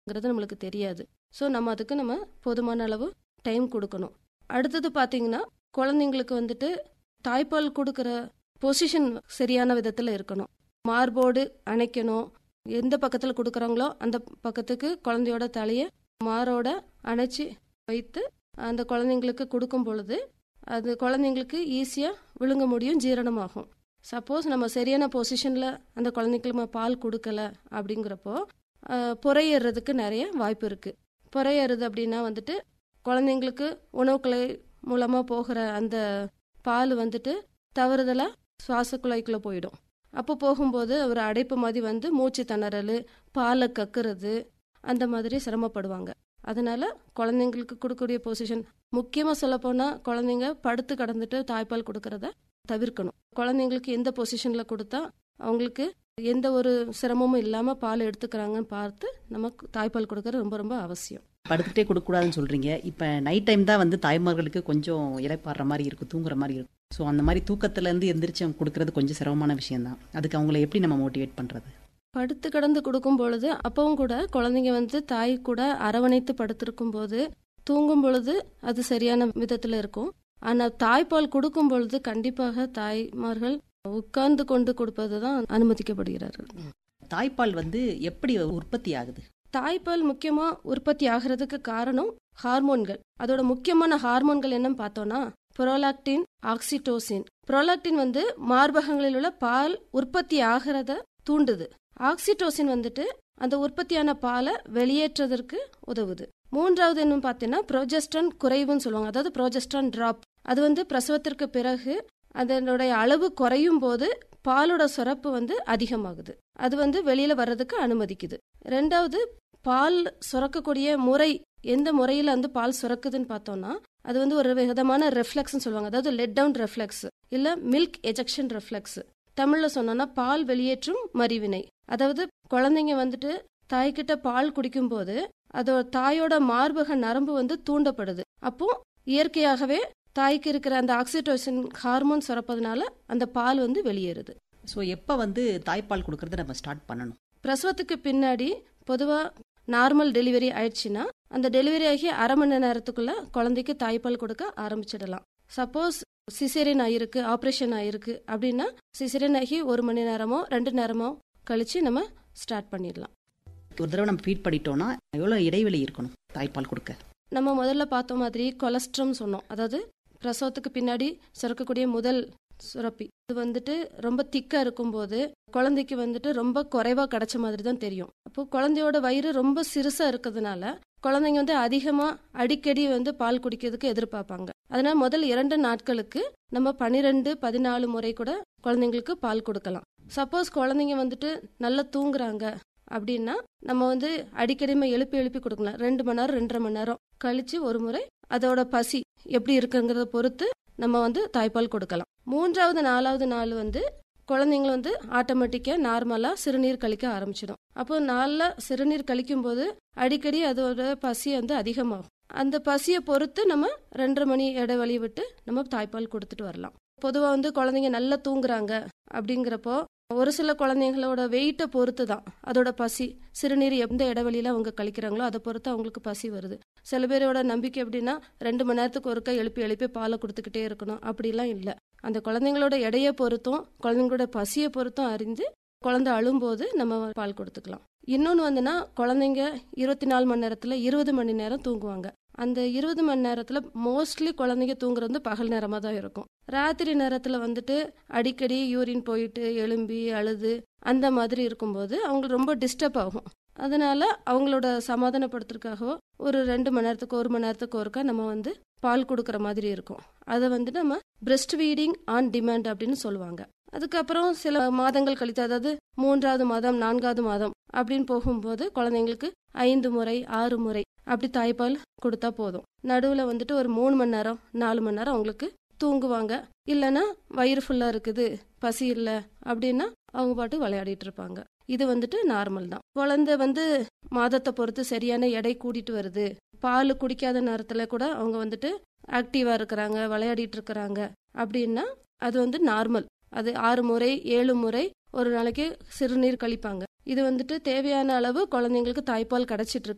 ங்கிறது நம்மளுக்கு தெரியாது ஸோ நம்ம அதுக்கு நம்ம போதுமான அளவு டைம் கொடுக்கணும் அடுத்தது பார்த்தீங்கன்னா குழந்தைங்களுக்கு வந்துட்டு தாய்ப்பால் கொடுக்குற பொசிஷன் சரியான விதத்தில் இருக்கணும் மார்போடு அணைக்கணும் எந்த பக்கத்தில் கொடுக்குறாங்களோ அந்த பக்கத்துக்கு குழந்தையோட தலையை மாரோட அணைச்சி வைத்து அந்த குழந்தைங்களுக்கு கொடுக்கும் பொழுது அது குழந்தைங்களுக்கு ஈஸியாக விழுங்க முடியும் ஜீரணமாகும் சப்போஸ் நம்ம சரியான பொசிஷனில் அந்த குழந்தைங்களுக்கு நம்ம பால் கொடுக்கல அப்படிங்கிறப்போ ஆஹ், புறையேறதுக்கு நிறைய வாய்ப்பு இருக்குது புறையேறுது அப்படின்னா வந்துட்டு குழந்தைங்களுக்கு உணவுக்குழாய் மூலமாக போகிற அந்த பால் வந்துட்டு தவறுதலாக சுவாச குழாய்க்குள்ளே போயிடும் அப்போ போகும்போது ஒரு அடைப்பு மாதிரி வந்து மூச்சு திணறல் பாலை கக்குறது அந்த மாதிரி சிரமப்படுவாங்க அதனால குழந்தைங்களுக்கு கொடுக்கக்கூடிய பொசிஷன் முக்கியமாக சொல்லப்போனால் குழந்தைங்க படுத்து கடந்துட்டு தாய்ப்பால் கொடுக்கறத தவிர்க்கணும் குழந்தைங்களுக்கு எந்த பொசிஷனில் கொடுத்தா அவங்களுக்கு எந்த ஒரு சிரமமும் இல்லாமல் பால் எடுத்துக்கிறாங்கன்னு பார்த்து நமக்கு தாய்ப்பால் கொடுக்கறது ரொம்ப ரொம்ப அவசியம் படுத்துக்கிட்டே கொடுக்கக்கூடாதுன்னு சொல்றீங்க இப்போ நைட் டைம் தான் வந்து தாய்மார்களுக்கு கொஞ்சம் இலைப்பாடுற மாதிரி இருக்கும் தூங்குற மாதிரி இருக்கும் ஸோ அந்த மாதிரி தூக்கத்துல இருந்து எந்திரிச்சு அவங்க கொடுக்கறது கொஞ்சம் சிரமமான விஷயம் தான் அதுக்கு அவங்கள எப்படி நம்ம மோட்டிவேட் பண்றது படுத்து கிடந்து கொடுக்கும் பொழுது அப்பவும் கூட குழந்தைங்க வந்து தாய் கூட அரவணைத்து படுத்திருக்கும் போது தூங்கும் பொழுது அது சரியான விதத்துல இருக்கும் ஆனா தாய்ப்பால் கொடுக்கும் பொழுது கண்டிப்பாக தாய்மார்கள் உட்கார்ந்து கொண்டு கொடுப்பது தான் அனுமதிக்கப்படுகிறார்கள் தாய்ப்பால் வந்து எப்படி உற்பத்தி ஆகுது தாய்ப்பால் முக்கியமா உற்பத்தி ஆகிறதுக்கு காரணம் ஹார்மோன்கள் அதோட முக்கியமான ஹார்மோன்கள் என்னன்னு பார்த்தோம்னா புரோலாக்டின் ஆக்சிடோசின் புரோலாக்டின் வந்து மார்பகங்களில் உள்ள பால் உற்பத்தி ஆகிறத தூண்டுது ஆக்சிடோசின் வந்துட்டு அந்த உற்பத்தியான பாலை வெளியேற்றுவதற்கு உதவுது மூன்றாவது என்னன்னு பார்த்தீங்கன்னா ப்ரோஜெஸ்ட்ரான் குறைவுன்னு சொல்லுவாங்க அதாவது ப்ரோஜெஸ்ட்ரான் டிராப் அது வந்து பிரசவத்திற்கு பிறகு அதனுடைய அளவு குறையும் போது பாலோட சுரப்பு வந்து அதிகமாகுது அது வந்து வெளியில வர்றதுக்கு அனுமதிக்குது ரெண்டாவது பால் சுரக்கக்கூடிய முறை எந்த முறையில வந்து பால் சுரக்குதுன்னு பார்த்தோம்னா அது வந்து ஒரு விதமான ரெஃப்ளெக்ஸ்னு சொல்லுவாங்க அதாவது லெட் டவுன் ரெஃப்ளெக்ஸ் இல்ல மில்க் எஜெக்ஷன் ரெஃப்ளெக்ஸ் தமிழ்ல சொன்னோம்னா பால் வெளியேற்றும் மறிவினை அதாவது குழந்தைங்க வந்துட்டு தாய்கிட்ட பால் குடிக்கும்போது அதோட தாயோட மார்பக நரம்பு வந்து தூண்டப்படுது அப்போ இயற்கையாகவே தாய்க்கு இருக்கிற அந்த ஆக்சிடோசின் ஹார்மோன் சுரப்பதுனால அந்த பால் வந்து வெளியேறுது ஸோ எப்போ வந்து தாய்ப்பால் கொடுக்கறத நம்ம ஸ்டார்ட் பண்ணணும் பிரசவத்துக்கு பின்னாடி பொதுவா நார்மல் டெலிவரி ஆயிடுச்சுன்னா அந்த டெலிவரி ஆகி அரை மணி நேரத்துக்குள்ள குழந்தைக்கு தாய்ப்பால் கொடுக்க ஆரம்பிச்சிடலாம் சப்போஸ் சிசேரியன் ஆயிருக்கு ஆப்ரேஷன் ஆயிருக்கு அப்படின்னா சிசேரியன் ஆகி ஒரு மணி நேரமோ ரெண்டு நேரமோ கழிச்சு நம்ம ஸ்டார்ட் பண்ணிடலாம் ஒரு தடவை நம்ம ஃபீட் பண்ணிட்டோம்னா எவ்வளோ இடைவெளி இருக்கணும் தாய்ப்பால் கொடுக்க நம்ம முதல்ல பார்த்த மாதிரி கொலஸ்ட்ரம் சொன்னோம் அதாவது பிரசவத்துக்கு பின்னாடி சுரக்கக்கூடிய முதல் சுரப்பி இது வந்துட்டு ரொம்ப திக்கா இருக்கும்போது குழந்தைக்கு வந்துட்டு ரொம்ப குறைவா கிடைச்ச மாதிரி தான் தெரியும் அப்போ குழந்தையோட வயிறு ரொம்ப சிறுசா இருக்கிறதுனால குழந்தைங்க வந்து அதிகமா அடிக்கடி வந்து பால் குடிக்கிறதுக்கு எதிர்பார்ப்பாங்க அதனால முதல் இரண்டு நாட்களுக்கு நம்ம பன்னிரெண்டு பதினாலு முறை கூட குழந்தைங்களுக்கு பால் கொடுக்கலாம் சப்போஸ் குழந்தைங்க வந்துட்டு நல்லா தூங்குறாங்க அப்படின்னா நம்ம வந்து அடிக்கடிமே எழுப்பி எழுப்பி கொடுக்கலாம் ரெண்டு மணி நேரம் ரெண்டரை மணி நேரம் கழிச்சு ஒரு முறை அதோட பசி எப்படி இருக்குங்கிறத பொறுத்து நம்ம வந்து தாய்ப்பால் கொடுக்கலாம் மூன்றாவது நாலாவது நாள் வந்து குழந்தைங்க வந்து ஆட்டோமேட்டிக்கா நார்மலா சிறுநீர் கழிக்க ஆரம்பிச்சிடும் அப்போ நாளில் சிறுநீர் கழிக்கும் போது அடிக்கடி அதோட பசி வந்து அதிகமாகும் அந்த பசியை பொறுத்து நம்ம ரெண்டரை மணி இடைவெளி விட்டு நம்ம தாய்ப்பால் கொடுத்துட்டு வரலாம் பொதுவாக வந்து குழந்தைங்க நல்லா தூங்குறாங்க அப்படிங்கிறப்போ ஒரு சில குழந்தைங்களோட வெயிட்டை பொறுத்து தான் அதோட பசி சிறுநீர் எந்த இடைவெளியில அவங்க கழிக்கிறாங்களோ அதை பொறுத்து அவங்களுக்கு பசி வருது சில பேரோட நம்பிக்கை எப்படின்னா ரெண்டு மணி நேரத்துக்கு ஒருக்கா எழுப்பி எழுப்பி பாலை கொடுத்துக்கிட்டே இருக்கணும் அப்படிலாம் இல்லை அந்த குழந்தைங்களோட எடையை பொறுத்தும் குழந்தைங்களோட பசியை பொறுத்தும் அறிந்து குழந்தை அழும்போது நம்ம பால் கொடுத்துக்கலாம் இன்னொன்று வந்துன்னா குழந்தைங்க இருபத்தி நாலு மணி நேரத்தில் இருபது மணி நேரம் தூங்குவாங்க அந்த இருபது மணி நேரத்தில் மோஸ்ட்லி குழந்தைங்க தூங்குறது வந்து பகல் நேரமாக தான் இருக்கும் ராத்திரி நேரத்தில் வந்துட்டு அடிக்கடி யூரின் போயிட்டு எலும்பி அழுது அந்த மாதிரி இருக்கும்போது அவங்களுக்கு ரொம்ப டிஸ்டர்ப் ஆகும் அதனால அவங்களோட சமாதானப்படுத்துறதுக்காகவோ ஒரு ரெண்டு மணி நேரத்துக்கு ஒரு மணி நேரத்துக்கு ஒருக்கா நம்ம வந்து பால் கொடுக்குற மாதிரி இருக்கும் அதை வந்து நம்ம பிரெஸ்ட் ஃபீடிங் ஆன் டிமாண்ட் அப்படின்னு சொல்லுவாங்க அதுக்கப்புறம் சில மாதங்கள் கழித்து அதாவது மூன்றாவது மாதம் நான்காவது மாதம் அப்படின்னு போகும்போது குழந்தைங்களுக்கு ஐந்து முறை ஆறு முறை அப்படி தாய்ப்பால் கொடுத்தா போதும் நடுவில் வந்துட்டு ஒரு மூணு மணி நேரம் நாலு மணி நேரம் அவங்களுக்கு தூங்குவாங்க இல்லைன்னா வயிறு ஃபுல்லாக இருக்குது பசி இல்லை அப்படின்னா அவங்க பாட்டு விளையாடிட்டு இருப்பாங்க இது வந்துட்டு நார்மல் தான் குழந்தை வந்து மாதத்தை பொறுத்து சரியான எடை கூட்டிட்டு வருது பால் குடிக்காத நேரத்தில் கூட அவங்க வந்துட்டு ஆக்டிவாக இருக்கிறாங்க விளையாடிட்டு இருக்கிறாங்க அப்படின்னா அது வந்து நார்மல் அது ஆறு முறை ஏழு முறை ஒரு நாளைக்கு சிறுநீர் கழிப்பாங்க இது வந்துட்டு தேவையான அளவு குழந்தைங்களுக்கு தாய்ப்பால் கிடைச்சிட்டு இருக்கு